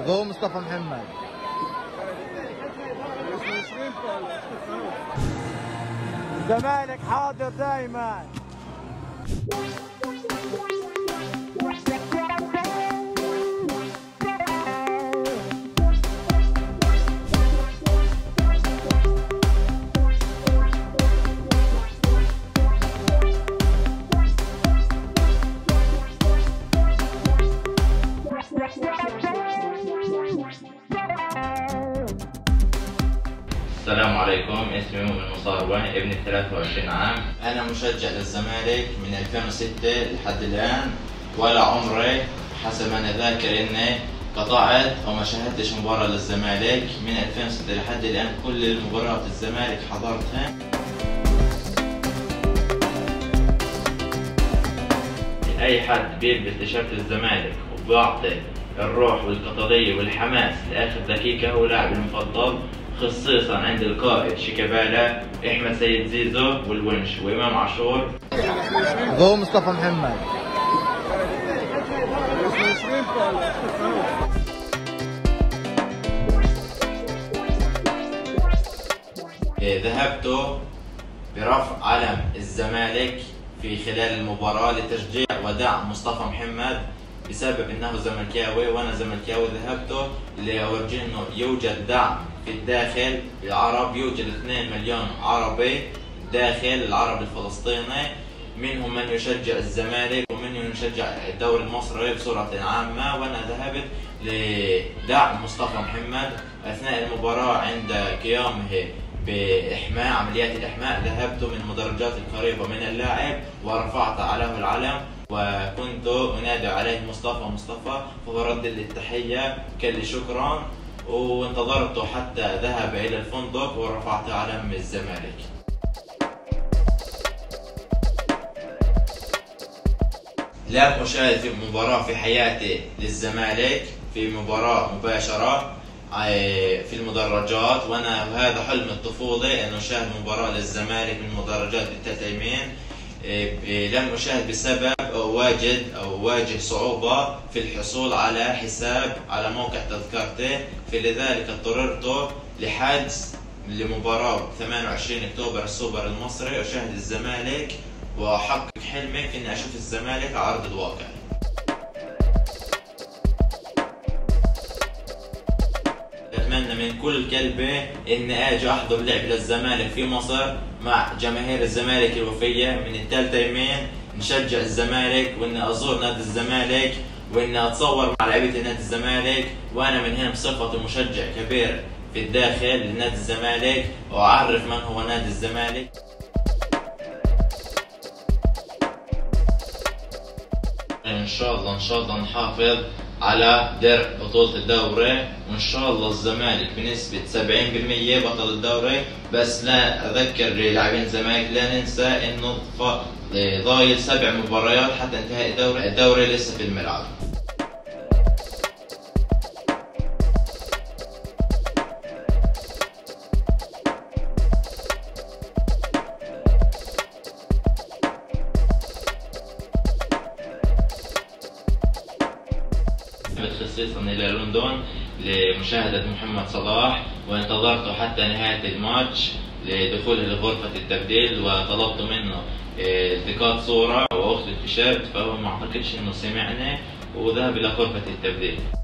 جو مصطفى محمد الزمالك حاضر دائما السلام عليكم اسمي مؤمن مصاروة ابني 23 عام أنا مشجع للزمالك من 2006 لحد الآن ولا عمري حسب ما أنا ذاكر إني قطعت أو ما شاهدتش مباراة للزمالك من 2006 لحد الآن كل المباريات الزمالك حضرتها أي حد بيلبس تيشيرت الزمالك وبيعطي الروح والقطرية والحماس لآخر دقيقة هو لاعب المفضل خصيصا عند القائد شيكابالا احمد سيد زيزو والونش وامام عاشور جو مصطفى محمد إيه، ذهبت برفع علم الزمالك في خلال المباراة لتشجيع ودعم مصطفى محمد بسبب انه زملكاوي وانا زملكاوي ذهبت لاورجيه انه يوجد دعم في الداخل العرب يوجد 2 مليون عربي داخل العرب الفلسطيني منهم من يشجع الزمالك ومنهم يشجع الدوري المصري بصورة عامة وأنا ذهبت لدعم مصطفى محمد أثناء المباراة عند قيامه بإحماء عمليات الإحماء ذهبت من المدرجات القريبة من اللاعب ورفعت عليه العلم وكنت أنادي عليه مصطفى مصطفى فهو رد لي التحية كان لي شكرا وانتظرت حتى ذهب إلى الفندق ورفعت علم الزمالك لم أشاهد في مباراة في حياتي للزمالك في مباراة مباشرة آه، في المدرجات وانا هذا حلم الطفوله انه اشاهد مباراه للزمالك من المدرجات بالتتيمين آه، لم اشاهد بسبب اواجد او اواجه صعوبه في الحصول على حساب على موقع تذكرتي فلذلك اضطررت لحجز لمباراه 28 اكتوبر السوبر المصري اشاهد الزمالك واحقق حلمي في اني اشوف الزمالك على ارض الواقع اتمنى من كل قلبي اني اجي احضر لعب للزمالك في مصر مع جماهير الزمالك الوفيه من الثالثه يمين نشجع الزمالك واني ازور نادي الزمالك واني اتصور مع لعيبه نادي الزمالك وانا من هنا بصفتي مشجع كبير في الداخل لنادي الزمالك واعرف من هو نادي الزمالك ان شاء الله ان شاء الله نحافظ على درع بطولة الدوري وان شاء الله الزمالك بنسبة 70% بطل الدوري بس لا اذكر لاعبين الزمالك لا ننسى انه ف- ضايل سبع مباريات حتى انتهاء الدوري الدوري لسه في الملعب خصيصا الى لندن لمشاهدة محمد صلاح وانتظرته حتى نهاية الماتش لدخوله لغرفة التبديل وطلبت منه آه، التقاط صورة واخذ التيشيرت فهو ما اعتقدش انه سمعني وذهب الى غرفة التبديل